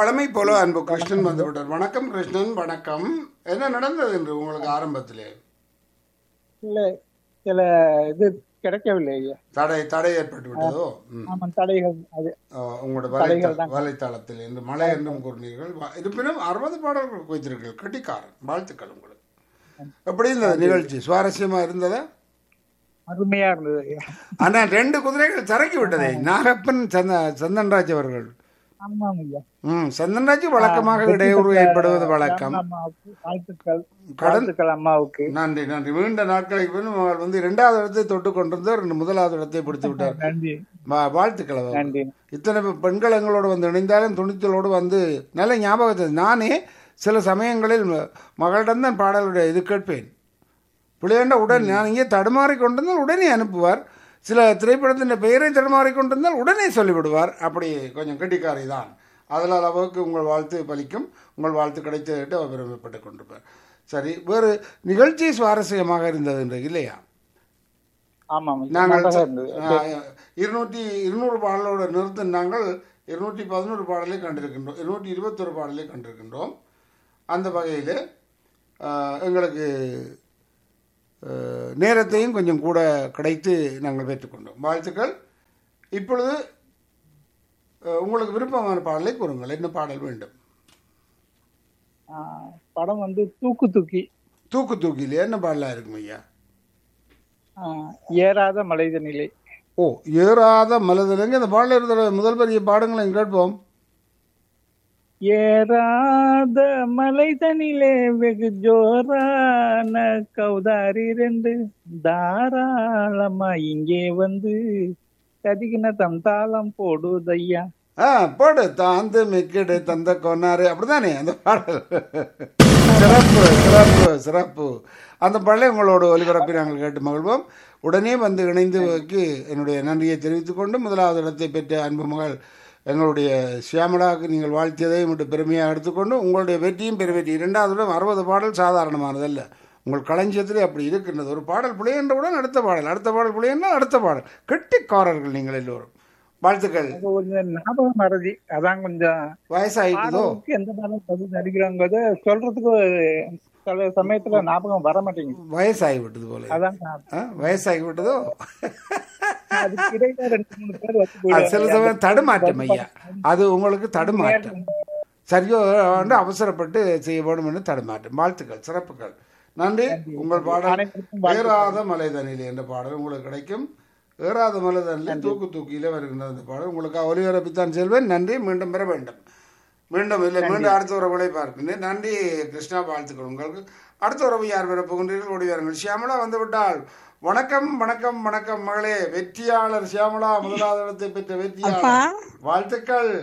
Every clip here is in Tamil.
பழமை போல அன்பு கிருஷ்ணன் வந்து விட்டார் வணக்கம் கிருஷ்ணன் வணக்கம் என்ன நடந்தது என்று உங்களுக்கு ஆரம்பத்திலே இல்ல சில இது கிடைக்கவில்லை ஐயா தடை தடை ஏற்பட்டு விட்டதோ ம். ஆமா தடைகள் அது ஆ, உங்களோட தடைகள் வலைத்த தான். வலைத்தளத்தில் இன்று மழை என்றும் கூறினீர்கள் வ- இருப்பினும் அறுபது பாடல்கள் குவித்திருக்கீர்கள் கட்டிக்காரன் வாழ்த்துக்கள் உங்களுக்கு எப்படி இருந்தது நிகழ்ச்சி சுவாரஸ்யமா இருந்ததா அருமையா இருந்தது ஐயா ஆனா ரெண்டு குதிரைகள் சரக்கி விட்டதே நாகப்பன் சந்த சந்தன்ராஜ் அவர்கள் ஆமாம் ஐயா ம் சந்தன்ராஜ் வழக்கமாக இடையூறு ஏற்படுவது வழக்கம் அம்மாவுக்கு வாழ்த்துக்கள் கடன் வாழ்த்துக்கள் அம்மாவுக்கு நன்றி நன்றி நீண்ட நாட்களுக்கு பின் அவர் வந்து இரண்டாவது இடத்தை தொட்டு கொண்டிருந்தார் ரெண்டு முதலாவது இடத்தை பிடித்து விட்டார் நன்றி வா- வாழ்த்துக்கள் அவருக்கு. நன்றி இத்தனை பெ- பெண்கள் எங்களோடு வந்து இணைந்தாலும் துணிச்சலோடு வந்து நல்ல ஞாபகத்தை நானே சில சமயங்களில் ம- மகளிடம் தான் பாடலுடைய இது கேட்பேன் பிள்ளையாண்ட உடனே நான் இங்கே தடுமாறி கொண்டிருந்தால் உடனே அனுப்புவார் சில திரைப்படத்தின் பெயரை தடுமாறி கொண்டிருந்தால் உடனே சொல்லிவிடுவார் அப்படி கொஞ்சம் கெட்டிக்காரி தான் அதில் அளவுக்கு உங்கள் வாழ்த்து பலிக்கும் உங்கள் வாழ்த்து கிடைத்தது அவர் பெருமைப்பட்டுக் கொண்டிருப்பார் சரி வேறு நிகழ்ச்சி சுவாரஸ்யமாக இருந்தது இன்றைக்கு இல்லையா ஆமாம் ஐயா. நாங்கள் நன்றாக இருந்தது இருநூற்றி இருநூறு பாடலோட நிறுத்த நாங்கள் இருநூற்றி பதினோரு பாடலை கண்டிருக்கின்றோம் இருநூற்றி இருபத்தொரு பாடலை கண்டிருக்கின்றோம் அந்த வகையில் எங்களுக்கு அஹ், நேரத்தையும் கொஞ்சம் கூட கிடைத்து நாங்கள் பெற்றுக்கொண்டோம் வாழ்த்துக்கள் இப்பொழுது அஹ், உங்களுக்கு விருப்பமான பாடலை கூறுங்கள் என்ன பாடல் வேண்டும் ஆ, படம் வந்து தூக்கு தூக்கி தூக்கு தூக்கிலே என்ன பாடலாக இருக்கும் ஐயா ஆ, ஏறாத மலைத நிலை ஓ ஏறாத மலதிலங்க இந்த பாடல இருக்கிற முதல் பெரிய பாடங்களை கேட்போம் ஏறாத மலைதனிலே வெகு ஜோரான கௌதாரி ரெண்டு தாராளமா இங்கே வந்து கதிகின தம் தாளம் போடுதையா ஆ போடு தாந்து மிக்கிடு தந்த கொன்னாரு அப்படிதானே அந்த பாடல் சிறப்பு சிறப்பு சிறப்பு அந்த பாடலை உங்களோட ஒலிபரப்பை நாங்கள் கேட்டு மகிழ்வோம் உடனே வந்து இணைந்து வைக்கு என்னுடைய நன்றியை தெரிவித்துக் கொண்டு முதலாவது இடத்தை பெற்ற அன்பு மகள் எங்களுடைய சியாமலாவுக்கு நீங்கள் வாழ்த்தியதை மட்டும் பெருமையாக எடுத்துக்கொண்டு உங்களுடைய வெற்றியும் பெருவெற்றி இரண்டாவது இடம் அறுபது பாடல் சாதாரணமானதல்ல உங்கள் களஞ்சியத்திலே அப்படி இருக்கின்றது ஒரு பாடல் பிழை என்றவுடன் அடுத்த பாடல் அடுத்த பாடல் பிழை என்றால் அடுத்த பாடல் கெட்டிக்காரர்கள் நீங்கள் எல்லோரும் வாழ்த்துக்கள் அது கொஞ்சம் ஞாபகம் மறதி அதான் கொஞ்சம் வயசாயிட்டுதோ பாடலுக்கு எந்த பாடம் பதில் நடிக்கிறாங்கிறத சொல்றதுக்கு சில சமயத்துல ஞாபகம் வர மாட்டேங்குது வயசாகி விட்டது போல அதான் நான் ஆ, வயசாகி விட்டதோ அதுக்கு இடையில ரெண்டு மூணு பேர் வந்து அது சில சமயம் தடுமாற்றம் ஐயா அது உங்களுக்கு தடுமாற்றம் சரியோ வந்து அவசரப்பட்டு செய்ய வேண்டும் என்று தடுமாற்றம் வாழ்த்துக்கள் சிறப்புகள் நன்றி உங்கள் பாடல் அனைவருக்கும் ஏறாத மலைதனில் என்ற பாடல் உங்களுக்கு கிடைக்கும் ஏறாத மலைதனில் தூக்கு தூக்கியில வருகின்ற அந்த பாடல் உங்களுக்கு ஒலிபரப்பித்தான் செல்வேன் நன்றி மீண்டும் பெற வேண்டும் மீண்டும் இல்லை மீண்டும் அடுத்த உறவுகளை பார்க்கின்றேன் நன்றி கிருஷ்ணா வாழ்த்துக்கள் உங்களுக்கு அடுத்த உறவு யார் பெற போகின்றீர்கள் ஓடி வாருங்கள் ஷியாமலா வந்து விட்டால் வணக்கம் வணக்கம் வணக்கம் மகளே வெற்றியாளர் ஷியாமலா முதலாவது இடத்தை பெற்ற வெற்றியாளர் வாழ்த்துக்கள்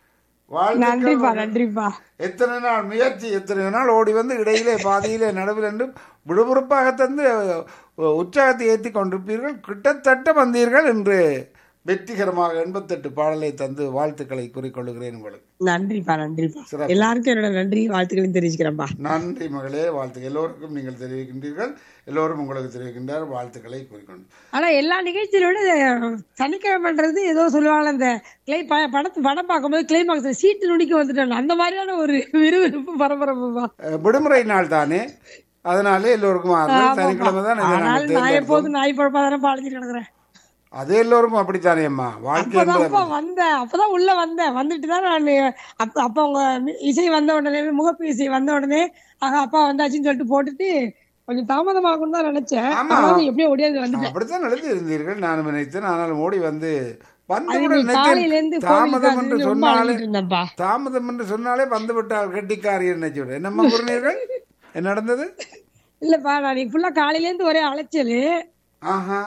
நன்றிப்பா வாழ்த்துக்கள் நன்றிப்பா எத்தனை நாள் முயற்சி எத்தனை நாள் ஓடி வந்து இடையிலே பாதியிலே நடுவில் என்றும் விறுவிறுப்பாக தந்து அஹ், உற்சாகத்தை ஏற்றி கொண்டிருப்பீர்கள் கிட்டத்தட்ட வந்தீர்கள் என்று வெற்றிகரமாக எண்பத்தெட்டு பாடலை தந்து வாழ்த்துக்களை கூறிக்கொள்கிறேன் உங்களுக்கு நன்றிப்பா நன்றிப்பா சிறப்பு. எல்லாருக்கும் என்னோட நன்றி வாழ்த்துக்களையும் தெரிவிச்சுக்கிறேன்ப்பா நன்றி மகளே வாழ்த்து எல்லோருக்கும் நீங்கள் தெரிவிக்கின்றீர்கள் எல்லோரும் உங்களுக்கு தெரிவிக்கின்றார் வாழ்த்துக்களை கூறிக்கொண்டு ஆனா எல்லா நிகழ்ச்சியில விட சனிக்கிழமைன்றது ஏதோ சொல்லுவாங்க இந்த கிளை ப- படத்து படம் பார்க்கும்போது கிளைமாக்ஸ் சீட்டு நுடிக்க வந்துட்டாங்க அந்த மாதிரியான ஒரு விறுவிறுப்பு பரபரப்புப்பா அஹ், விடுமுறை நாள் தானே அதனாலே எல்லோருக்கும் ஆறுதல் சனிக்கிழமை தான் இதை ஆனால் நாங்கள் நான் தேர்ந்தெடுத்தோம். எப்போதும் நாய் பழப்பா தானே பாடிச்சு கிடக்குறேன் அது எல்லோருக்கும் அப்படித்தானே அம்மா வாழ்க்கை என்பது அப்பதான் அப்பா வந்தேன் அப்பதான் உள்ள வந்தேன் வந்துட்டு தான் நான் அப்ப அப்ப அவங்க மி- இசை வந்த உடனே முகப்பு இசை வந்த உடனே ஆஹா அப்பா வந்தாச்சுன்னு சொல்லிட்டு போட்டுட்டு கொஞ்சம் தாமதமாகும் தான் நினைச்சேன் ஆமா. ஆனாலும் எப்படியோ ஓடியாது வந்துட்டேன் அப்படித்தான் எழுதி இருந்தீர்கள் நான் நினைத்தேன் ஆனால் ஓடி வந்து அது வந்தவுடன் இன்னைக்கு காலையில இருந்து நினைத்தேன் தாமதம் என்று கோவிலுக்கு ரொம்ப சொன்னாலே அழுதுட்டு இருந்தேன்ப்பா தாமதம் என்று சொன்னாலே வந்து விட்டால் கெட்டிக்காரி நினைச்சு என்னம்மா கூறினீர்கள் என்ன நடந்தது இல்லப்பா நான் நீ ஃபுல்லா காலையில இருந்து ஒரே அலைச்சல் ஆஹா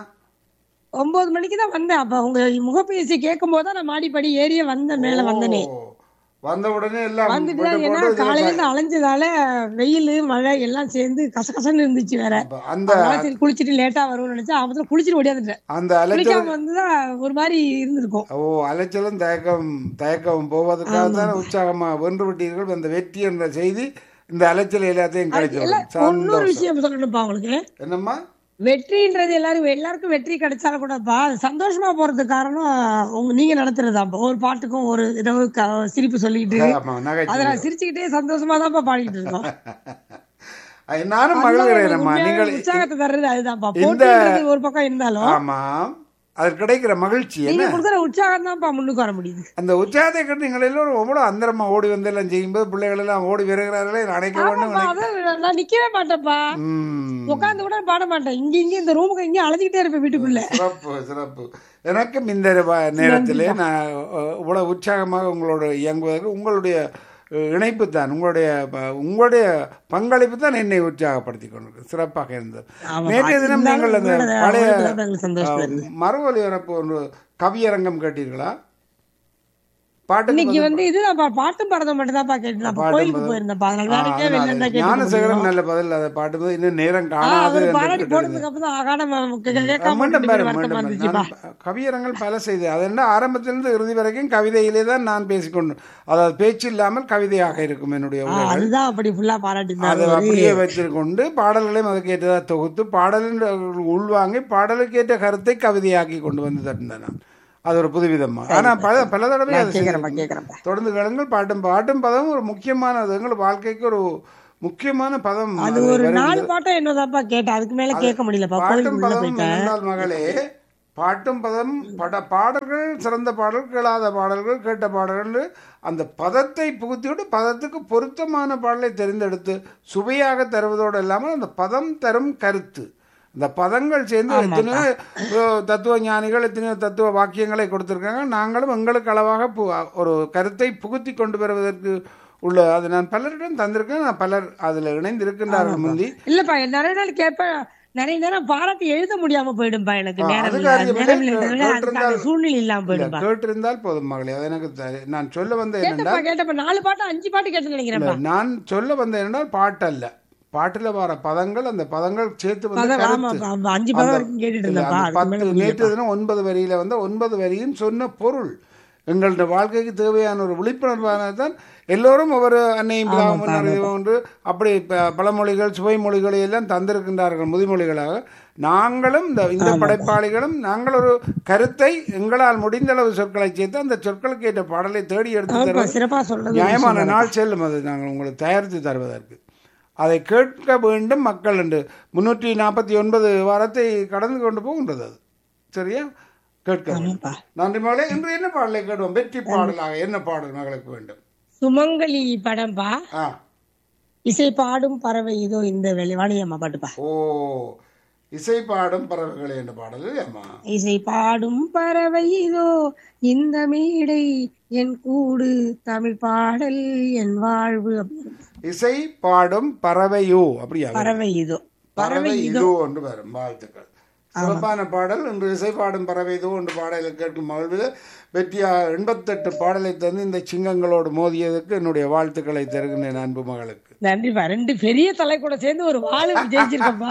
ஒன்பது மணிக்கு தான் வந்தேன் அப்ப உங்க முகப்பேசி கேட்கும் போது தான் நான் மாடிப்படி ஏறியே வந்தேன் மேல வந்தனே ஓ, வந்த உடனே எல்லாம் வந்துட்டு போட்டு தான் ஏன்னா போட்டு காலையில இதுல இருந்து அலைஞ்சதால வெயில் மழை எல்லாம் சேர்ந்து கசகசன்னு இருந்துச்சு வேற அப்ப அந்த அதனால சரி குளிச்சிட்டு லேட்டா வரும்னு நினைச்சா அப்பத்துல குளிச்சிட்டு ஓடியாந்துட்டேன் அந்த அலைச்சல் குளிக்காம வந்துதான் ஒரு மாதிரி இருந்திருக்கும் ஓ அலைச்சலும் தயக்கம் தயக்கம் போவதற்காக தான் உற்சாகமா வென்று விட்டீர்கள் அந்த வெற்றி என்ற செய்தி இந்த அலைச்சல் எல்லாத்தையும் கிடைச்சு எல்லாம் இன்னொரு விஷயம் சொல்லணும்ப்பா உங்களுக்கு என்னம்மா வெற்றின்றது எல்லாரும் எல்லாருக்கும் வெற்றி கிடைச்சாலும் கூடப்பா அது சந்தோஷமா போறதுக்கு காரணம் உங்க நீங்க நடத்துறதாப்பா ஒரு பாட்டுக்கும் ஒரு ஏதோ க- சிரிப்பு சொல்லிட்டு ஆமா அதை நகைச்சுவை நான் சிரிச்சுக்கிட்டே சந்தோஷமா தான்ப்பா பாடிட்டு இருக்கோம் அது நானும் அதுதான் மகிழ்கிறேன் எனக்கு அம்மா உண்மையான நீங்கள் உற்சாகத்தை தர்றது அதுதான்ப்பா இந்த- போட்டின்றது ஒரு பக்கம் இருந்தாலும் ஆமாம் அது கிடைக்கிற மகிழ்ச்சி நீங்க என்ன கொடுக்குற உற்சாகம் தான்ப்பா முன்னுக்கு வர முடியுது அந்த உற்சாகத்தை கண்டு நீங்கள் எல்லோரும் எவ்வளோ அந்தரமா ஓடி வந்து எல்லாம் செய்யும்போது பிள்ளைகள் எல்லாம் ஓடி வருகிறார்களே அணைக்க வேண்டும் ஆமாப்பா, அதான் நான் நிக்கவே மாட்டேன்ப்பா ம். உட்கார்ந்து கூட பாட மாட்டேன் இங்க இங்க இந்த ரூமுக்கு இங்க அழைச்சிக்கிட்டே இருப்பேன் வீட்டுக்குள்ள சிறப்பு சிறப்பு எனக்கும் இந்த வ- நேரத்திலே நான் அஹ், இவ்வளவு உற்சாகமாக உங்களோட இயங்குவதற்கு உங்களுடைய அஹ், இணைப்பு தான் உங்களுடைய ப- உங்களுடைய பங்களிப்பு தான் என்னை உற்சாகப்படுத்தி கொண்டிருக்கு சிறப்பாக இருந்தது ஆமா, நேற்றைய தினம் இருந்தாலும் நீங்கள் அந்த உங்களோட பழைய உங்களுக்கு தான் எங்களுக்கு சந்தோஷமா அஹ், மறு ஒலிபரப்பு ஒன்று கவியரங்கம் கேட்டீர்களா பாட்டுக்கு இன்னைக்கு பதில் வந்து இதுதான்ப்பா பாட்டும் பரதம் மட்டும் தான்ப்பா கேட்டு பாட்டும் கோயிலுக்கு பரதம். போயிருந்தேன்ப்பா அதனால வேற ஆ, எங்கேயும் வெளில அதனால இருந்தா ஞானசேகரன் கேட்டு நல்ல பதில் அதை பாட்டு இன்னும் நேரம் ஆ, காணாது அவர் என்று பாராட்டி கேட்டது. போனதுக்கு அப்புறம் தான் ஆகாம கேட்காம மீண்டும் விட்டு பாரு, வருத்தமா மீண்டும் பாரு. இருந்துச்சுப்பா நான் கவியரங்கள் பல செய்து அது என்ன ஆரம்பத்திலிருந்து இறுதி வரைக்கும் கவிதையிலே தான் நான் பேசிக்கொண்டு அதாவது பேச்சு இல்லாமல் கவிதையாக இருக்கும் என்னுடைய ஆ, உரைகள் அதுதான் அப்படி ஃபுல்லா பாராட்டி அதை அப்படியே வைத்துக்கொண்டு பாடல்களையும் அதுக்கு ஏற்றதாக தொகுத்து பாடலின் உள்வாங்கி பாடலுக்கேற்ற கருத்தை கவிதையாக்கி கொண்டு வந்து தந்தேன் நான் அது ஒரு புதுவிதமா ஆனா பல பல தடவை அது கேக்குறப்பா செய்திருக்கேன். கேக்குறப்பா தொடர்ந்து கேளுங்கள் பாட்டும் பாட்டும் பதம் ஒரு முக்கியமானது எங்கள் வாழ்க்கைக்கு ஒரு முக்கியமான பதம் அது அது ஒரு வருகிறது. நாலு பாட்டம் என்னதான்ப்பா கேட்டேன் அதுக்கு மேல கேட்க முடியலப்பா பாட்டும் கோயிலுக்கு உள்ள பதம் போயிட்டேன் என்றால் மகளே பாட்டும் பதம் பட பாடல்கள் சிறந்த பாடல் கேளாத பாடல்கள் கேட்ட பாடல்கள் அந்த பதத்தை புகுத்திவிட்டு பதத்துக்கு பொருத்தமான பாடலை தெரிந்தெடுத்து சுவையாக தருவதோடு இல்லாமல் அந்த பதம் தரும் கருத்து இந்த பதங்கள் சேர்ந்து எத்தனையோ அஹ், தத்துவ ஞானிகள் எத்தனையோ தத்துவ வாக்கியங்களை கொடுத்திருக்காங்க நாங்களும் எங்களுக்கு அளவாக பு- ஒரு கருத்தை புகுத்தி கொண்டு வருவதற்கு உள்ள அது நான் பலரிடம் தந்திருக்கேன் நான் பலர் அதில் இணைந்திருக்கின்றார்கள் முந்தி இல்லப்பா நிறைய நாள் கேட்பேன் நிறைய நேரம் பாராட்டி எழுத முடியாம போயிடும்பா எனக்கு ஆ, நேரம் அது இல்ல காரியம் நேரம் இல்லை. இல்ல அதுக்கான கேட்டிருந்தால் சூழ்நிலை இல்லாம இல்ல, போயிடும்பா கேட்டிருந்தால் போதும் மகளே அது எனக்கு தெரி- நான் சொல்ல வந்த கேட்டப்பா என்னென்றால் கேட்டப்பா நாலு பாட்டு அஞ்சு பாட்டு கேட்டு நினைக்கிறேன்ப்பா இல்ல, நான் சொல்ல வந்த என்னென்றால் பாட்டு அல்ல பாட்டுல வர பதங்கள் அந்த பதங்கள் சேர்த்து வந்து பதம், கருத்து. ஆமாப்பா, ஆமா, அஞ்சு பதம் அந்த- வரைக்கும் கேட்டுட்டு இல்ல, இருந்தேன்ப்பா அந்த அதுக்கு மேல பத்து நேற்று முடியலப்பா. தினம் ஒன்பது வரியில வந்து ஒன்பது வரியும் சொன்ன பொருள் எங்களோட வாழ்க்கைக்கு தேவையான ஒரு விழிப்புணர்வான தான் எல்லோரும் ஒவ்வொரு அன்னையும் பிதாவும் அறிவோம் என்று அப்படி ப- பழமொழிகள் சுவை மொழிகளை எல்லாம் தந்திருக்கின்றார்கள் முதுமொழிகளாக நாங்களும் இந்த இந்த படைப்பாளிகளும் நாங்கள் ஒரு கருத்தை எங்களால் முடிந்த அளவு சொற்களை சேர்த்து அந்த சொற்களுக்கு ஏற்ற பாடலை தேடி எடுத்து ஆமாப்பா, தருவது சிறப்பா சொல்றது நியாயமான நாள் செல்லும் அது நாங்கள் உங்களுக்கு தயாரித்து தருவதற்கு அதை கேட்க வேண்டும் மக்கள் என்று முன்னூற்றி நாற்பத்தி ஒன்பது வாரத்தை கடந்து கொண்டு போகின்றது அது சரியா கேட்க வேண்டும் ஆமாப்பா. நன்றி மகளே இன்று என்ன பாடலை கேட்போம் வெற்றி பாடலாக என்ன பாடல் மகளுக்கு வேண்டும் சுமங்கலி படம்பா ஆ இசை பாடும் பறவை இதோ இந்த வெளி வாணியம்மா பாட்டுப்பா ஓ இசை பாடும் பறவைகளே என்ற பாடல் இல்லையாம்மா இசை பாடும் பறவை இதோ இந்த மேடை என் கூடு தமிழ் பாடல் என் வாழ்வு அப்படின்னு. இசை பாடும் பறவையோ அப்படியா பறவை இதோ பறவை இதோ என்று வரும் வாழ்த்துக்கள் சிறப்பான பாடல் இன்று இசை பாடும் பறவை இதோ என்று பாடலை கேட்கும் மகிழ்வில் வெற்றியா எண்பத்தெட்டு பாடலை தந்து இந்த சிங்கங்களோடு மோதியதற்கு என்னுடைய வாழ்த்துக்களை தருகின்றேன் அன்பு மகளுக்கு நன்றிப்பா ரெண்டு பெரிய தலை கூட சேர்ந்து ஒரு வாழை ஜெயிச்சிருக்கப்பா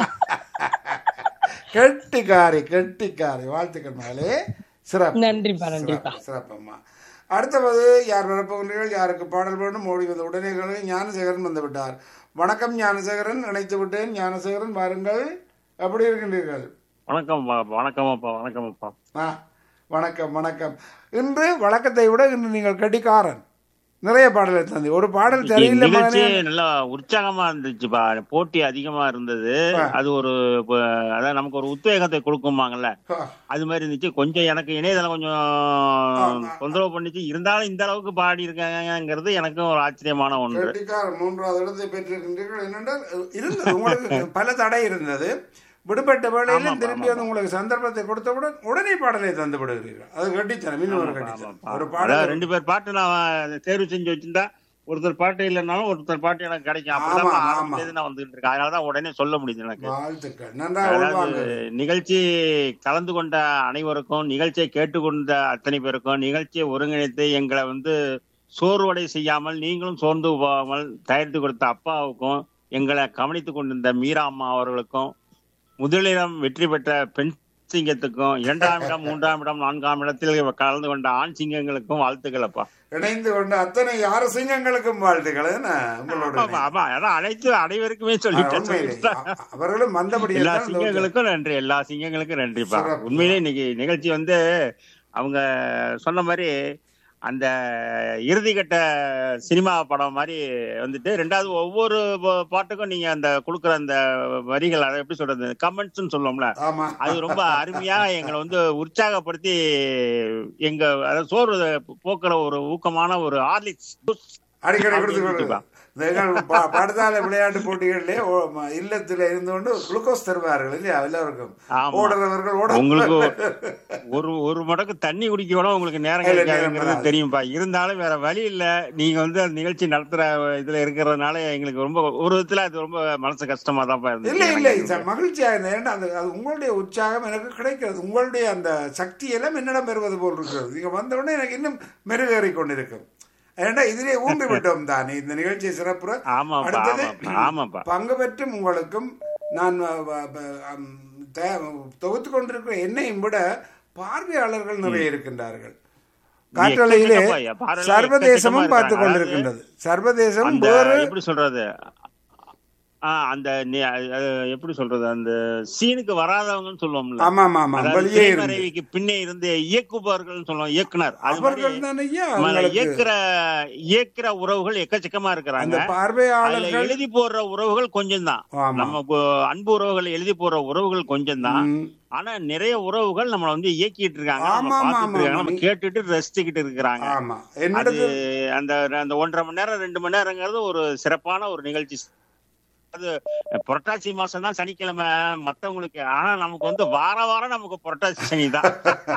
கெட்டிக்காரி கெட்டிக்காரி வாழ்த்துக்கள் மகளே சிறப்பு நன்றிப்பா நன்றிப்பா சிறப்பு, சிறப்பம்மா அடுத்தது யார் வரப்போகிறீர்கள் யாருக்கு பாடல் வேண்டும் ஓடி வந்த உடனே ஞானசேகரன் வந்து விட்டார் வணக்கம் ஞானசேகரன் இணைத்து விட்டேன் ஞானசேகரன் வாருங்கள் எப்படி இருக்கின்றீர்கள் வணக்கம் வணக்கம் அப்பா வணக்கம் அப்பா ஆ வணக்கம் வணக்கம் இன்று வழக்கத்தை விட இன்று நீங்கள் கட்டிக்காரன் நிறைய பாடலை தந்தி ஒரு பாடல் தெரியல நிகழ்ச்சி மகனே நல்லா உற்சாகமா இருந்துச்சுப்பா போட்டி அதிகமா இருந்தது அது ஒரு ப- அதான் நமக்கு ஒரு உத்வேகத்தை கொடுக்குமாங்கல்ல ஆ, அது மாதிரி இருந்துச்சு கொஞ்சம் எனக்கு இணையதளம் கொஞ்சம் தொந்தரவு பண்ணிச்சு இருந்தாலும் இந்த அளவுக்கு பாடி இருக்காங்கிறது எனக்கும் ஒரு ஆச்சரியமான ஒன்று கெட்டிக்காரன் மூன்றாவது இடத்தை பெற்றிருக்கின்றீர்கள் என்னென்றால் இருந்தது உங்களுக்கு பல தடை இருந்தது விடுபட்ட வேளையிலும் திரும்பி வந்து உங்களுக்கு சந்தர்ப்பத்தை கொடுத்தவுடன் உடனே பாடலை தந்து விடுகிறீர்கள் அது கட்டித்தனம் இன்னும் ஒரு கட்டித்தனம் ஒரு அதான் பாடல் ரெண்டு பேர் பாட்டு நான் தேர்வு செஞ்சு வச்சிருந்தா ஒருத்தர் பாட்டு இல்லைனாலும் ஒருத்தர் பாட்டு எனக்கு கிடைக்கும் ஆமா, அப்படிதான் ஆமா. ஆரம்பத்திலேருந்து நான் வந்துட்டு இருக்கேன் அதனாலதான் உடனே சொல்ல முடியுது எனக்கு வாழ்த்துக்கள் நன்றாக அதாவது உள்வாங்க நிகழ்ச்சி கலந்து கொண்ட அனைவருக்கும் நிகழ்ச்சியை கேட்டுக்கொண்ட அத்தனை பேருக்கும் நிகழ்ச்சியை ஒருங்கிணைத்து எங்களை வந்து சோர்வடை செய்யாமல் நீங்களும் சோர்ந்து போகாமல் தயாரித்து கொடுத்த அப்பாவுக்கும் எங்களை கவனித்துக் கொண்டிருந்த மீரா அம்மா அவர்களுக்கும் முதலிடம் வெற்றி பெற்ற பெண் சிங்கத்துக்கும் இரண்டாம் இடம் மூன்றாம் இடம் நான்காம் இடத்தில் கலந்து கொண்ட ஆண் சிங்கங்களுக்கும் வாழ்த்துக்களப்பா இணைந்து கொண்ட அத்தனை யாரு சிங்கங்களுக்கும் வாழ்த்துக்கள் என்ன உங்களோட ஆமா, ஆமா அதான் அனைத்து அனைவருக்குமே ஆ, சொல்லிட்டேன் உண்மையிலே. சொல்லிட்டேன். அ- அவர்களும் மந்தபடி எல்லா சிங்கங்களுக்கும் நன்றி எல்லா சிங்கங்களுக்கும் நன்றிப்பா சிறப்பு. உண்மையிலே இன்னைக்கு நிகழ்ச்சி வந்து அவங்க சொன்ன மாதிரி அந்த இறுதிக்கட்ட சினிமா படம் மாதிரி வந்துட்டு ரெண்டாவது ஒவ்வொரு பா- பாட்டுக்கும் நீங்க அந்த கொடுக்குற அந்த வரிகள் அதை எப்படி சொல்றது கமெண்ட்ஸ் சொல்லுவோம்ல ஆமா அது ரொம்ப அருமையா எங்களை வந்து உற்சாகப்படுத்தி எங்க அதாவது சோறு போக்குற ஒரு ஊக்கமான ஒரு ஹார்லிக்ஸ் அடிக்கடி அப்படி கொடுத்து இருக்குப்பா. கொடு இந்த எங்கள் ப- படுதால விளையாட்டு போட்டிகளிலே ஓ- ம- இல்லத்தில் இருந்து கொண்டு குளுக்கோஸ் தருவார்கள் இல்லையா எல்லாருக்கும் ஆமா. ஓடுறவர்கள் ஓட உங்களுக்கு ஒரு ஒரு மடக்கு தண்ணி குடிக்க கூட உங்களுக்கு நேரம் இல்ல, நேரம் கிடைக்காதுங்கிறது வராது. தெரியும்பா இருந்தாலும் வேற வழி இல்ல நீங்க வந்து அந்த நிகழ்ச்சி நடத்துற இதுல இருக்கிறதுனால எங்களுக்கு ரொம்ப ஒரு விதத்துல அது ரொம்ப மனசு கஷ்டமா தான் இல்லை இல்லை இருந்துச்சு சார் மகிழ்ச்சியாக இருந்தது ஏன்னா அந்த அது உங்களுடைய உற்சாகம் எனக்கு கிடைக்கிறது உங்களுடைய அந்த சக்தி எல்லாம் என்னிடம் பெறுவது போல் இருக்கிறது நீங்க வந்த உடனே எனக்கு இன்னும் மெருகேறி கொண்டிருக்கும் ஏன்னா இதிலே ஊன்றி விட்டோம் தானே இந்த நிகழ்ச்சியை சிறப்புற ஆமாப்பா அடுத்தது ஆமாப்பா ஆமாப்பா பங்கு பெற்றும் உங்களுக்கும் நான் வ- வ- வ- அம், தே- தொகுத்து கொண்டிருக்கிற என்னையும் விட பார்வையாளர்கள் நிறைய இருக்கின்றார்கள் காற்றலையிலே எக்கச்சக்கமா, ஐயா. பார்வையாளர்கள் சர்வதேசமும் எக்கச்சக்கமா பார்த்து இருக்காங்க. கொண்டிருக்கின்றது சர்வதேசம் அந்த வேறு எப்படி சொல்றது ஆ அந்த நி- அது எப்படி சொல்றது அந்த சீனுக்கு வராதவங்கன்னு சொல்லுவோம்ல ஆமா ஆமா ஆமா அதாவது வெளியே இருந்து திரைமறைவுக்கு பின்னே இருந்து இயக்குபவர்கள் சொல்லுவோம் இயக்குனர் அது மாதிரி அவர்கள் தானே ஐயா நம்ம உங்களுக்கு இயக்குற இயக்குற உறவுகள் எக்கச்சக்கமா இருக்கிறாங்க அந்த அதுல பார்வையாளர்கள் எழுதி போடுற உறவுகள் கொஞ்சம் தான் ஆமா நம்ம கு- அன்பு உறவுகள் எழுதி போடுற உறவுகள் கொஞ்சம் தான் ம். ஆனா நிறைய உறவுகள் நம்மள வந்து இயக்கிட்டு இருக்காங்க நம்ம ஆமா, ஆமா, பார்த்துட்டு இருக்காங்க ஆமா. நம்ம கேட்டுட்டு ரசிச்சுக்கிட்டு இருக்கிறாங்க ஆமா அது என்னிடத்து அந்த அந்த ஒன்றரை மணி நேரம் ரெண்டு மணி நேரங்கிறது ஒரு சிறப்பான ஒரு நிகழ்ச்சி அது புரட்டாசி மாசம் தான் சனிக்கிழமை மத்தவங்களுக்கு ஆனா நமக்கு வந்து வார வாரம் நமக்கு புரட்டாசி சனி தான்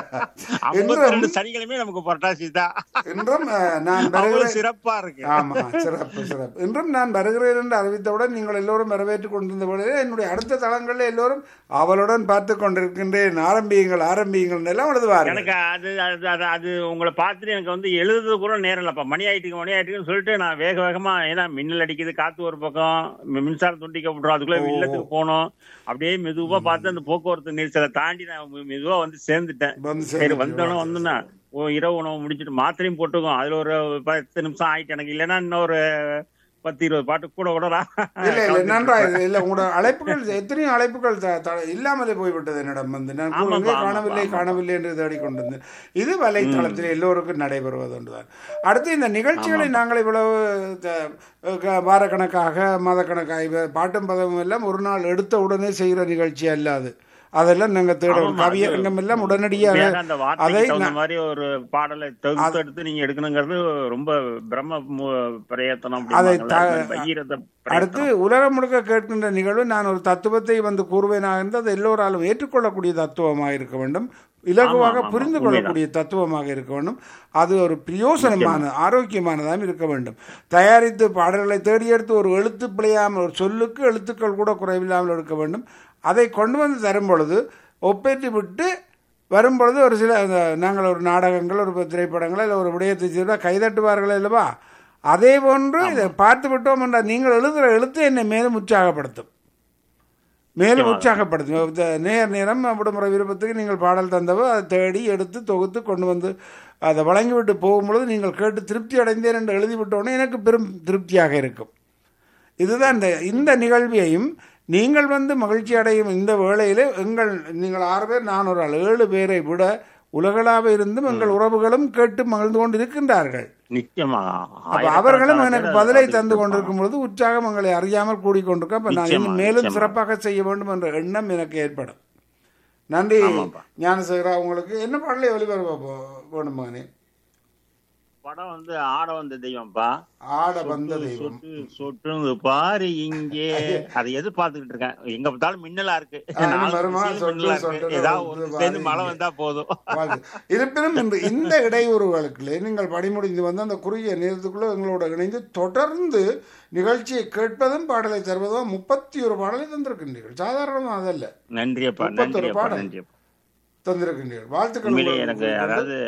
ஐம்பத்தி ரெண்டு சனிக்கிழமை நமக்கு புரட்டாசி தான் இன்றும் அஹ், நான் அவ்வளவு வருகிறேன் சிறப்பா இருக்கு ஆமா சிறப்பு சிறப்பு இன்றும் நான் வருகிறேன் என்று அறிவித்தவுடன் நீங்கள் எல்லோரும் வரவேற்றுக் கொண்டிருந்த பொழுது என்னுடைய அடுத்த தளங்களில் எல்லோரும் அவளுடன் பார்த்து கொண்டிருக்கின்றேன் ஆரம்பியுங்கள் ஆரம்பியுங்கள் எல்லாம் எழுதுவார்கள் எனக்கு அது அது அது அது உங்களை பார்த்துட்டு எனக்கு வந்து எழுதுறது கூட நேரம் இல்லப்பா மணி ஆயிட்டுக்கு மணி ஆயிட்டுக்குன்னு சொல்லிட்டு நான் வேக வேகமா ஏன்னா மின்னல் அடிக்குது காத்து ஒரு பக்கம் மி- மின்சாரம் துண்டிக்கப்படுறோம் அதுக்குள்ள ஓ. இல்லத்துக்கு போனோம் அப்படியே மெதுவா பார்த்து அந்த போக்குவரத்து நெரிசலை தாண்டி நான் மெ- மெதுவா வந்து சேர்ந்துட்டேன் வந்து சரி சேர்ந்து வந்தோடனே வந்துன்னா ஓ இரவு உணவு முடிச்சிட்டு மாத்திரையும் போட்டுக்கோம் அதுல ஒரு பத்து நிமிஷம் ஆயிட்டு எனக்கு இல்லைன்னா இன்னொரு பத்து இருபது பாட்டு கூட விடலாம் இல்ல இல்ல நன்றாக இல்ல உங்களோட அழைப்புகள் எத்தனையோ அழைப்புகள் த- த- இல்லாமலே போய்விட்டது என்னிடம் வந்து நான் ஆமாப்பா, கூறுவேன், ஆமாப்பா, காணவில்லை ஆமாப்பா. காணவில்லை என்று தேடிக்கொண்டு வந்து இது வலைத்தளத்தில் எல்லோருக்கும் நடைபெறுவது ஒன்றுதான் அடுத்து இந்த நிகழ்ச்சிகளை நாங்கள் இவ்வளவு த- க- வாரக்கணக்காக மாதக்கணக்காக இவ- பாட்டும் பதவும் எல்லாம் ஒரு நாள் எடுத்த உடனே செய்கிற நிகழ்ச்சி அல்ல அது அதெல்லாம் நாங்கள் தேட ஆமாமா, கவியரங்கம் எல்லாம் உடனடியாக உண்மையாக அந்த அதை வார்த்தைக்கு தகுந்த நான்- மாதிரி ஒரு பாடலை தொகுத்து எடுத்து நீங்க எடுக்கணுங்கிறது ரொம்ப பிரம்ம மு- பிரயத்தனம் அதை அப்படிம்பாங்கல்ல, த- அது மாதிரி பகீரத அடுத்து பிரயத்தனம். உலகம் முழுக்க கேட்கின்ற நிகழ்வு நான் ஒரு தத்துவத்தை வந்து கூறுவேனாக இருந்தால் அது எல்லோராலும் ஏற்றுக்கொள்ளக்கூடிய தத்துவமாக இருக்க வேண்டும் இலகுவாக ஆமா, ஆமா, புரிந்து உண்மைதான். கொள்ளக்கூடிய தத்துவமாக இருக்க வேண்டும் அது ஒரு பிரயோசனமான ஆரோக்கியமானதாகவும் இருக்க வேண்டும் தயாரித்து பாடல்களை தேடி எடுத்து ஒரு எழுத்து பிழையாமல் ஒரு சொல்லுக்கு எழுத்துக்கள் கூட குறைவில்லாமல் எடுக்க வேண்டும் அதை கொண்டு வந்து தரும் பொழுது ஒப்பேற்றி விட்டு வரும்பொழுது ஒரு சில அந்த நாங்கள் ஒரு நாடகங்கள் ஒரு திரைப்படங்கள் இல்லை ஒரு விடயத்தை செய்தால் கைதட்டுவார்கள் அல்லவா அதே போன்று இதை பார்த்து விட்டோம் என்றால் நீங்கள் எழுதுகிற எழுத்து என்னை மேலும் உற்சாகப்படுத்தும் மேலும் உற்சாகப்படுத்தும் இந்த நேர் நேரம் விடுமுறை விருப்பத்துக்கு நீங்கள் பாடல் தந்தவோ அதை தேடி எடுத்து தொகுத்து கொண்டு வந்து அதை வழங்கிவிட்டு போகும்பொழுது நீங்கள் கேட்டு திருப்தி அடைந்தேன் என்று எழுதிவிட்டோன்னே எனக்கு பெரும் திருப்தியாக இருக்கும் இதுதான் இந்த இந்த நிகழ்வையும் நீங்கள் வந்து மகிழ்ச்சி அடையும் இந்த வேளையிலே எங்கள் நீங்கள் ஆறு பேர் நான் ஒரு ஆள் ஏழு பேரை விட உலகளாக இருந்தும் எங்கள் உறவுகளும் கேட்டு மகிழ்ந்து கொண்டு இருக்கின்றார்கள் நிச்சயமா அப்ப அவர்களும் எனக்கு ஆயிரக்கணக்கான பதிலை பேர் தந்து அதை கொண்டிருக்கும் பொழுது உற்சாகம் எங்களை அறியாமல் கூடிக்கொண்டிருக்க அப்ப நான் நிச்சயமா, இன்னும் மேலும் நிச்சயமா. சிறப்பாக செய்ய வேண்டும் என்ற எண்ணம் எனக்கு ஏற்படும் நன்றி ஆமாப்பா. ஞானசேகரா உங்களுக்கு என்ன பாடலை ஒளிபரப்ப வேணும் மகனே படம் வந்து ஆட வந்த தெய்வம்ப்பா ஆட வந்த தெய்வம் சொட்டு சொட்டு பாரு இங்கே அதை எதிர்பார்த்துக்கிட்டு இருக்கேன் எங்க பார்த்தாலும் மின்னலா இருக்கு ஆ, இன்னும் நாலு வருமா? திசையிலும் சொட்டு, மின்னலா சொட்டு, இருக்கு ஏதாவது வந்து ஒரு சேர்ந்து பாரு மழை இங்கே. வந்தா போதும் வாழ்த்து. இருப்பினும் இன்று இந்த இடையூறுகளுக்குள்ளே நீங்கள் படிமுடிந்து வந்து அந்த குறுகிய நேரத்துக்குள்ள எங்களோட இணைந்து தொடர்ந்து நிகழ்ச்சியை கேட்பதும் பாடலை தருவதும் முப்பத்தி ஒரு பாடலை தந்திருக்கின்றீர்கள் சாதாரணமாக அதல்ல நன்றியப்பா முப்பத்தொரு நன்றியப்பா பாடல். நன்றியப்பா தந்திருக்கின்றீர்கள் வாழ்த்துக்கள் உண்மையிலே உங்களுக்கு. எனக்கு அதாவது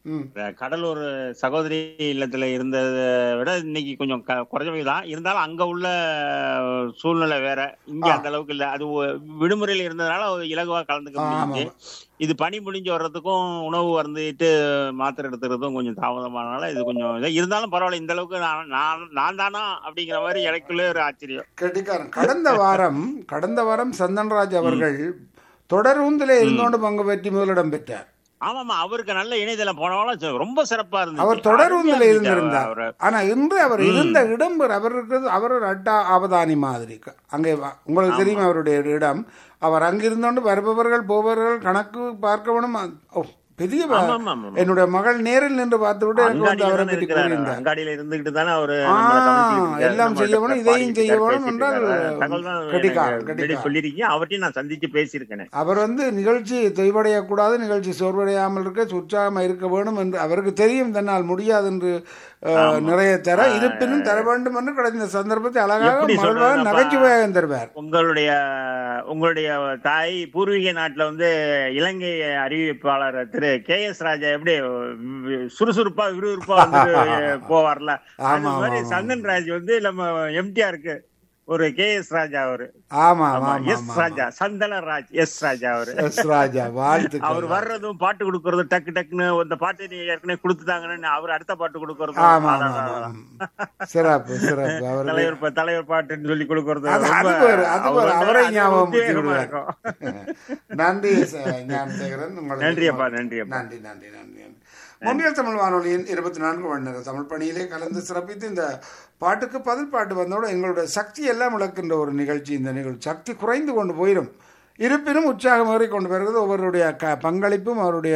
ம் இந்த கடலூர் சகோதரி இல்லத்துல இருந்ததை விட இன்னைக்கு கொஞ்சம் க- குறைஞ்சவை தான் இருந்தாலும் அங்க உள்ள சூழ்நிலை வேற இங்க ஆ. அந்த அளவுக்கு இல்ல அது ஒ- விடுமுறையில இருந்ததுனால ஒரு இலகுவா கலந்துக்க ஆமா முடியுது இது பனி முடிஞ்சு வர்றதுக்கும் உணவு வந்துட்டு மாத்திரை எடுத்துறதும் கொஞ்சம் தாமதமானால இது கொஞ்சம் இதா- இருந்தாலும் பரவாயில்ல இந்த அளவுக்கு நான் நான் நான் தானா அப்படிங்கிற மாதிரி எனக்குள்ளே ஒரு ஆச்சரியம் கெட்டிக்காரன் கடந்த வாரம் கடந்த வாரம் சந்தன்ராஜ் அவர்கள் தொடரூந்திலே இருந்தோண்டு பங்கு பெற்றி முதலிடம் பெற்றார் ஆமாமா அவருக்கு நல்ல இணையதளம் போனவங்களும் ரொம்ப சிறப்பா இருந்துச்சு அவர் தொடரூந்தில் அருமையா இருந்திருந்தார் அவரு. ஆனா இன்று அவர் இருந்த இடம் வேறு. அவர் இருக்கிறது அவர் ஒரு அட்டா அவதானி மாதிரி அங்கே வ- உங்களுக்கு தெரியும் அவருடைய இடம் அவர் அங்கிருந்தோண்டு வருபவர்கள் போபவர்கள் கணக்கு பார்க்க வேணும் ஓ, பெரிய வ- ஆமா, ஆமா, ஆமா. என்னுடைய மகள் நேரில் நின்று பார்த்து விட்டு எனக்கு வந்து அங்காடியில அவரை தானே பற்றி இருக்கிறாரு. கூறியிருந்தார் அங்காடியில இருந்துகிட்டு தானே அவரு ஆ, நம்மளை கவனிச்சுக்கிட்டு இருக்காரு. எல்லாம் நம்மள்ட்ட செய்ய வேணும், இதையும் பாடிட்டு செய்ய இருக்காரு, வேணும் பேசிட்டு என்றால் இருக்காரு. தகவல் தான் கெட்டிக்காரன், எனக்கு கெட்டிக்காரன். வெளியே சொல்லியிருக்கீங்க அவர்ட்டையும் நான் சந்திச்சு பேசியிருக்கேன் அவர் வந்து நிகழ்ச்சி தொய்வடையக்கூடாது நிகழ்ச்சி சோர்வடையாமல் இருக்க உற்சாகமா இருக்க வேணும் என்று அவருக்கு தெரியும் தன்னால் முடியாது என்று அஹ், நிறைய தர இருப்பினும் தர வேண்டும் என்று கிடைத்த சந்தர்ப்பத்தை அழகாக எப்படி மகிழ்வாக சொல்றதுன்னா, நகைச்சுவையாக தருவார் உங்களுடைய உங்களுடைய தாய் பூர்வீக நாட்டுல வந்து இலங்கை அறிவிப்பாளர் திரு கே எஸ் ராஜா எப்படி சுறுசுறுப்பா விறுவிறுப்பா வந்து போவார்ல அது ஆமா, மாதிரி ஆமா, சந்தன் ராஜ் வந்து நம்ம எம்டிஆருக்கு ஒரு கே எஸ் ராஜா அவரு ஆமா ஆமா, ஆமா எஸ் ராஜா சந்தன ராஜ் எஸ் ராஜா அவரு எஸ் ராஜா அவர் வாழ்த்துக்கள் வர்றதும் பாட்டு கொடுக்கறதும் டக்கு டக்குன்னு இந்த பாட்டு நீ ஏற்கனவே கொடுத்துட்டாங்கன்னு அவர் அடுத்த பாட்டு கொடுக்கறதும் ஆமா அதான், ஆமா அதான், ஆமா. அதான். சிறப்பு சிறப்பு அவர் தலைவர் பா- தலைவர் பாட்டுன்னு சொல்லி கொடுக்கறது அது- ரொம்ப அது வேறு, அது அவர் வேறு. வந்து அவரை அது ஞாபகம் உத்வேகமா வச்சுக்கிடுவார். இருக்கும். நன்றி ச- ஞானசேகரன் உங்களுக்கு நன்றி அப்பா நன்றி அப்பா நன்றி நன்றி நன்றி நன்றி முன்னில் தமிழ் வானொலியின் இருபத்தி நான்கு மணி நேர தமிழ் பணியிலே கலந்து சிறப்பித்து இந்த பாட்டுக்கு பதில் பாட்டு வந்தோட எங்களுடைய சக்தி எல்லாம் இழக்கின்ற ஒரு நிகழ்ச்சி இந்த நிகழ்ச்சி சக்தி குறைந்து கொண்டு போயிடும் இருப்பினும் உற்சாகம் ஏறி கொண்டு வருகிறது ஒவ்வொருடைய க பங்களிப்பும் அவருடைய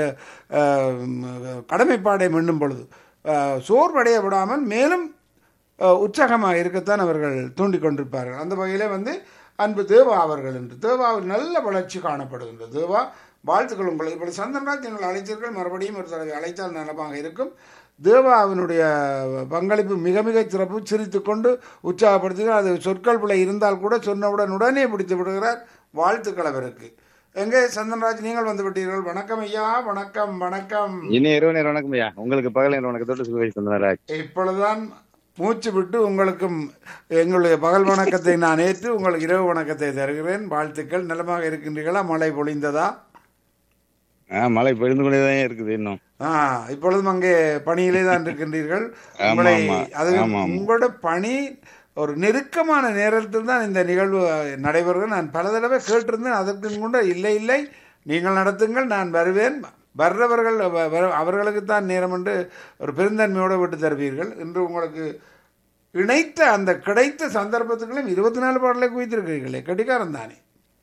அஹ், கடமைப்பாடை மின்னும் பொழுது அஹ், சோர்வடைய விடாமல் மேலும் அஹ், உற்சாகமாக இருக்கத்தான் அவர்கள் தூண்டிக் கொண்டிருப்பார்கள் அந்த வகையிலே வந்து அன்பு தேவா அவர்கள் என்று தேவாவில் நல்ல வளர்ச்சி காணப்படுகின்றது தேவா வாழ்த்துக்கள் உங்களை இப்படி சந்தன்ராஜ் நீங்கள் அழைத்தீர்கள் மறுபடியும் ஒரு தடவை அழைத்தால் நலமாக இருக்கும் தேவாவினுடைய பங்களிப்பு மிக மிக சிறப்பு சிரித்து கொண்டு உற்சாகப்படுத்துகிறார் அது சொற்கள் பிழை இருந்தால் கூட சொன்னவுடன் உடனே பிடித்து விடுகிறார் வாழ்த்துக்கள் அவருக்கு எங்கே சந்தன்ராஜ் நீங்கள் வந்து விட்டீர்கள் வணக்கம் ஐயா வணக்கம் வணக்கம் இனி இரவு நேரம் வணக்கம் ஐயா உங்களுக்கு பகல் நேரம் வணக்கத்தோடு சுகேஷ் சொன்னாராஜ் இப்பொழுதுதான் மூச்சு விட்டு உங்களுக்கும் எங்களுடைய பகல் வணக்கத்தை நான் ஏற்று உங்களுக்கு இரவு வணக்கத்தை தருகிறேன் வாழ்த்துக்கள் நலமாக இருக்கின்றீர்களா மழை பொழிந்ததா ஆஹ் மழை பெய்து கொண்டேதான் இருக்குது இன்னும் ஆ இப்பொழுதும் அங்கே பணியிலே தான் இருக்கின்றீர்கள் ஆமா, உங்களை ஆமா. அது ஆமா, ஆமா. உங்களோட பணி ஒரு நெருக்கமான நேரத்தில் தான் இந்த நிகழ்வு நடைபெறுகிறது நான் பல தடவை கேட்டிருந்தேன் அதற்கு கூட இல்லை இல்லை நீங்கள் நடத்துங்கள் நான் வருவேன் வர்றவர்கள் வ- வ- அவர்களுக்கு தான் நேரம் என்று ஒரு பெருந்தன்மையோடு விட்டு தருவீர்கள் இன்று உங்களுக்கு இணைத்த அந்த கிடைத்த சந்தர்ப்பத்துக்களும் இருபத்தி நாலு பாடலை குவித்திருக்கிறீர்களே கட்டிக்காரன் தானே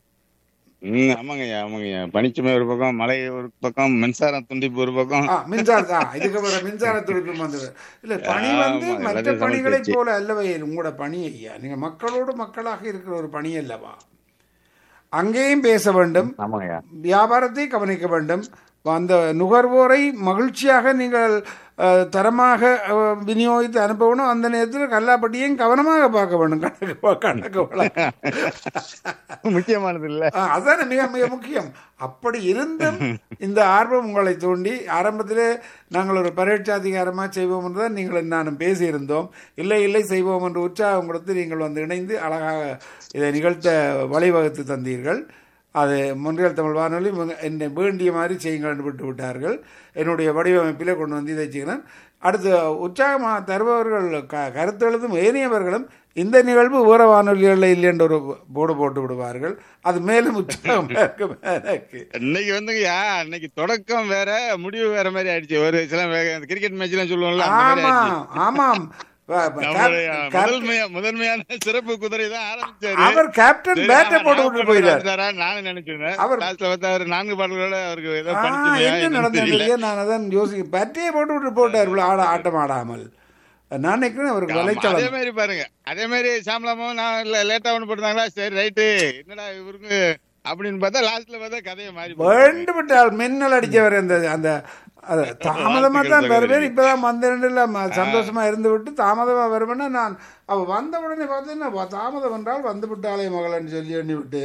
ம் ஆமாங்க ஐயா ஆமாங்க ஐயா பனிச்சுமை ஒரு பக்கம் மழை ஒரு பக்கம் மின்சாரம் துண்டிப்பு ஒரு பக்கம் ஆ, மின்சார ஆ, இதுக்கு வர மின்சார துடிப்பும் வந்தது இல்ல பணி வந்து ஆமா, மற்ற எல்லாத்தையும் பணிகளைப் சமாளிச்சாச்சு. போல அல்லவே உங்களோட பணி ஐயா நீங்க மக்களோடு மக்களாக இருக்கிற ஒரு பணி அல்லவா அங்கேயும் பேச வேண்டும் ஆமாங்க ஐயா வியாபாரத்தை கவனிக்க வேண்டும் அந்த நுகர்வோரை மகிழ்ச்சியாக நீங்கள் அஹ், தரமாக அஹ், விநியோகித்து அனுப்பணும் அந்த நேரத்தில் கல்லாப்பட்டியையும் கவனமாக பார்க்க வேண்டும் கணக்கு வா- கணக்கு வழக்கு. முக்கியமானது இல்ல ஆ, அதானே மிக மிக முக்கியம் அப்படி இருந்தும் இந்த ஆர்வம் உங்களை தூண்டி ஆரம்பத்திலே நாங்கள் ஒரு பரீட்சாதிகாரமாக செய்வோம் என்று தான் நீங்கள் நானும் பேசியிருந்தோம் இல்லை இல்லை செய்வோம் என்று உற்சாகம் கொடுத்து நீங்கள் வந்து இணைந்து அழகாக இதை நிகழ்த்த வழிவகுத்து தந்தீர்கள் அது முன்றியல் தமிழ் வானொலி முன்- என்னை வேண்டிய மாதிரி செய்யுங்கள் விட்டு விட்டார்கள் என்னுடைய வடிவமைப்பிலே கொண்டு வந்து இதை செய்கிறேன் அடுத்து உற்சாகமாக தருபவர்கள் க கருத்து எழுதும் ஏனையவர்களும் இந்த நிகழ்வு ஊர வானொலிகளில் இல்லை என்ற ஒரு போர்டு போட்டு விடுவார்கள் அது மேலும் உற்சாகமாக இருக்கும் எனக்கு இன்னைக்கு வந்துங்கய்யா இன்னைக்கு தொடக்கம் வேற முடிவு வேற மாதிரி ஆயிடுச்சு ஒரு சில கிரிக்கெட் மேட்ச் எல்லாம் சொல்லுவோம்ல அந்த மாதிரி ஆமாம் ஆயிடுச்சு ஆமாம் வ- வ- நம்மளுடைய கேப்- கேப்- முதன்மையா முதன்மையான சிறப்பு குதிரை தான் ஆரம்பிச்சாரு அவர் கேப்டன் சரி, பேட்டை ஆமா, போட்டு நான் விட்டு போட்டு போயிட்டார் வந்தாரா? நானும் நினைச்சிருந்தேன் அவர்- லாஸ்ட்ல பார்த்தா அவர் நான்கு பாடல்களோட அவருக்கு ஏதோ ஆ, படிச்சுமையா என்ன என்னன்னு தெரியல நடந்தது நான் அதான் யோசிக்க பேட்டையை போட்டு விட்டு போட்டார் இவ்வளவு ஆட ஆட்டம் ஆடாமல் நான் நினைக்கிறேன் அவருக்கு ஆமா, அதே வலைத்தளம் மாதிரி பாருங்க அதே மாதிரி சாமலாமும் நான் இல்ல லேட்டா ஒண்ணு போட்டாங்களா சரி ரைட்டு என்னடா இவருக்கு அப்படின்னு பார்த்தா லாஸ்ட்ல பார்த்தா கதையை மாறி போச்சு. வேண்டு விட்டால் மின்னல் அடிச்சவர் அந்த அந்த அது தாமதமா தான் வாழ்த்துக்கள் வருவேன் சகோதரி. இப்பதான் வந்தேன் சந்தோஷமா இருந்து விட்டு தாமதமா வருவேன்னா நான் அவ வந்த உடனே பார்த்தீங்கன்னா வ- தாமதம் என்றால் வந்து விட்டாளே மகளன்னு சொல்லி எண்ணி விட்டேன்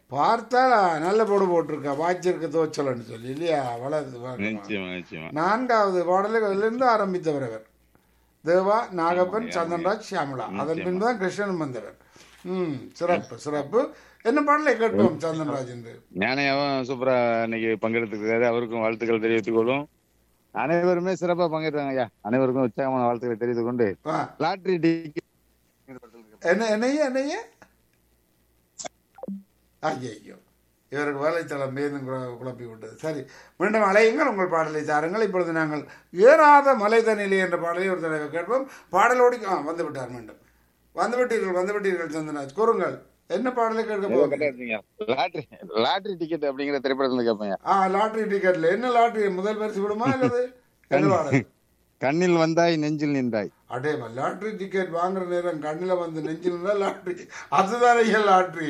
பார்த்தால் நல்ல போடு போட்டிருக்கா வாய்ச்சிருக்க தோச்சலன்னு சொல்லி இல்லையா வளருது பார்க்கமா. நிச்சயமா நிச்சயமா நான்காவது பாடலிலிருந்து ஆரம்பித்தவர் அவர் தேவா நாகப்பன் சந்தன்ராஜ் ஷியாமலா அதன் பின்பு தான் கிருஷ்ணன் வந்தவர் ம் சிறப்பு சிறப்பு என்ன பாடலை கேட்போம் சந்தன்ராஜ் என்று ஞானையாவும் சூப்பரா இன்னைக்கு பங்கெடுத்துக்கிறாரு அவருக்கும் வாழ்த்துக்கள் தெரிவித்துக் கொள்ளும் அனைவருமே சிறப்பா பங்கேற்றாங்க ஐயா அனைவருக்கும் உற்சாகமான வாழ்த்துக்களை தெரிவித்துக் கொண்டு ஆ, லாட்டரி டிக்கெட் என்ன என்னைய என்னைய ஐயோ இவருக்கு வலைத்தளம் மேலும் குழ- குழப்பி விட்டது சரி மீண்டும் அலையுங்கள் உங்கள் பாடலை தாருங்கள் இப்பொழுது நாங்கள் ஏறாத மலைதனிலே என்ற பாடலை ஒரு தடவை கேட்போம் பாடலோடி ஆ வந்து விட்டார் மீண்டும் வந்து விட்டீர்கள் வந்து விட்டீர்கள் சந்தனாஜ் கூறுங்கள் என்ன பாடலை கேட்க போகிறீங்க லாட்டரி லாட்டரி டிக்கெட் அப்படிங்கிற திரைப்படத்துல கேட்பேன் ஆ லாட்டரி டிக்கெட்ல என்ன லாட்டரி முதல் பரிசு விடுமா அல்லது என்ன பாடல் கண்ணில் வந்தாய் நெஞ்சில் நின்றாய் அடே லாட்டரி டிக்கெட் வாங்குற நேரம் கண்ணில் வந்து நெஞ்சில் இருந்தா லாட்டரி அதுதான் ஐயா லாட்டரி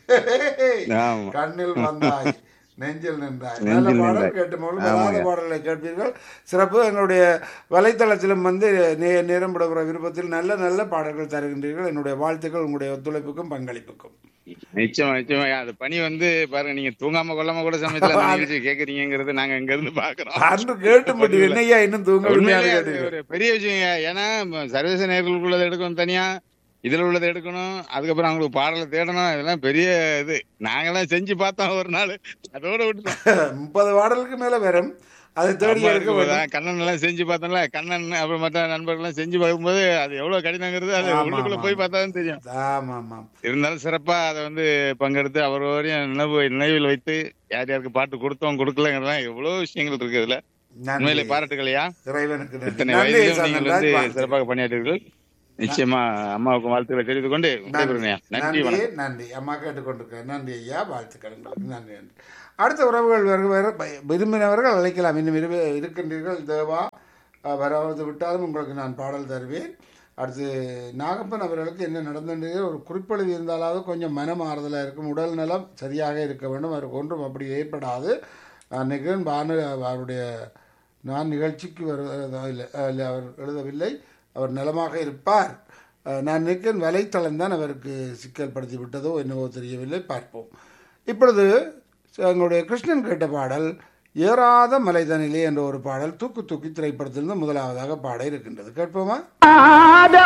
ஆமா கண்ணில் வந்தாய் நெஞ்சில் நின்றாய் நல்ல நெஞ்சில் பாடல் நின்றாய். கேட்டு மகள் ஆமாங்க. வராத பாடலை கேட்பீர்கள் சிறப்பு எங்களுடைய வலைத்தளத்திலும் வந்து நே நேரம் விடுகிற விருப்பத்தில் நல்ல நல்ல பாடல்கள் தருகின்றீர்கள் என்னுடைய வாழ்த்துக்கள் உங்களுடைய ஒத்துழைப்புக்கும் பங்களிப்புக்கும் நிச்சயமா நிச்சயமா அது பணி வந்து பாருங்க நீங்க தூங்காம கொள்ளாம கூட சமயத்துல அந்த நிகழ்ச்சி கேக்குறீங்கிறது நாங்க இங்க இருந்து பாக்குறோம் அன்று கேட்டு முடியும் என்னையா இன்னும் தூங்க உண்மையிலேயே அது கேட்டீங்க ஒரு பெரிய விஷயம் ஏன்னா ம, சர்வதேச நேர்களுக்கு உள்ளதை எடுக்கணும் தனியா இதுல உள்ளதை எடுக்கணும் அதுக்கப்புறம் அவங்களுக்கு பாடலை தேடணும் இதெல்லாம் பெரிய இது நாங்கெல்லாம் செஞ்சு பார்த்தோம் ஒரு நாள் அதோட விட்டுட்டோம் முப்பது பாடலுக்கு மேல வரும் அதை தேடி அம்மா எடுக்க வேண்டும் இருக்கும்போது கண்ணன் எல்லாம் செஞ்சு பார்த்தோம்ல கண்ணன் அப்புறம் மற்ற நண்பர்கள் எல்லாம் செஞ்சு பார்க்கும்போது அது எவ்வளவு கடினங்கிறது அது ஆமா, உள்ளுக்குள்ள ஆமா. போய் பார்த்தா தான் தெரியும் ஆமா ஆமாம் இருந்தாலும் சிறப்பா அதை வந்து பங்கெடுத்து அவரோடையும் நினைவு நினைவில் வைத்து யார் யாருக்கு பாட்டு கொடுத்தோம் கொடுக்கலங்கிறதெல்லாம் எவ்வளவு விஷயங்கள் இருக்கு இதுல உண்மையிலே நன்றி பாராட்டுகளையா இறைவனுக்கு நன்றி. இத்தனை நன்றி வயதிலும் நீங்கள் சந்தன்ராஜ் வந்து வாழ்த்துக்கள். சிறப்பாக பணியாற்றீர்கள் நிச்சயமா அம்மாவுக்கு வாழ்த்துக்களை தெரிவித்துக் கொண்டு விடைபெறுகிறேன். நன்றி நன்றி வணக்கம் நன்றி அம்மா கேட்டுக்கொண்டிருக்கிறேன் நன்றி ஐயா வாழ்த்துக்கள் உங்களுக்கு நன்றி நன்றி அடுத்த உறவுகள் வேறு வேறு விரும்பினவர்கள் அழைக்கலாம் இன்னும் இரு இருக்கின்றீர்கள் தேவா அஹ், வராது விட்டாலும் உங்களுக்கு நான் பாடல் தருவேன் அடுத்து நாகப்பன் அவர்களுக்கு என்ன நடந்தது ஒரு குறிப்பெழுதி இருந்தாலாவது கொஞ்சம் மனம் ஆறுதலாக இருக்கும் உடல் நலம் சரியாக இருக்க வேண்டும் அவருக்கு ஒன்றும் அப்படி ஏற்படாது அன்றைக்கு பானு அவருடைய நான் நிகழ்ச்சிக்கு வருவதா இல்லை அஹ், இல்லை அவர் எழுதவில்லை அவர் நலமாக இருப்பார் அஹ், நான் நிற்கிறேன் வலைத்தளம் தான் அவருக்கு சிக்கல்படுத்தி விட்டதோ என்னவோ தெரியவில்லை பார்ப்போம் இப்பொழுது எங்களுடைய கிருஷ்ணன் கேட்ட பாடல் ஏறாத மலைதனிலே என்ற ஒரு பாடல் தூக்கு தூக்கி திரைப்படத்திலிருந்து முதலாவதாக பாட இருக்கின்றது கேட்போமா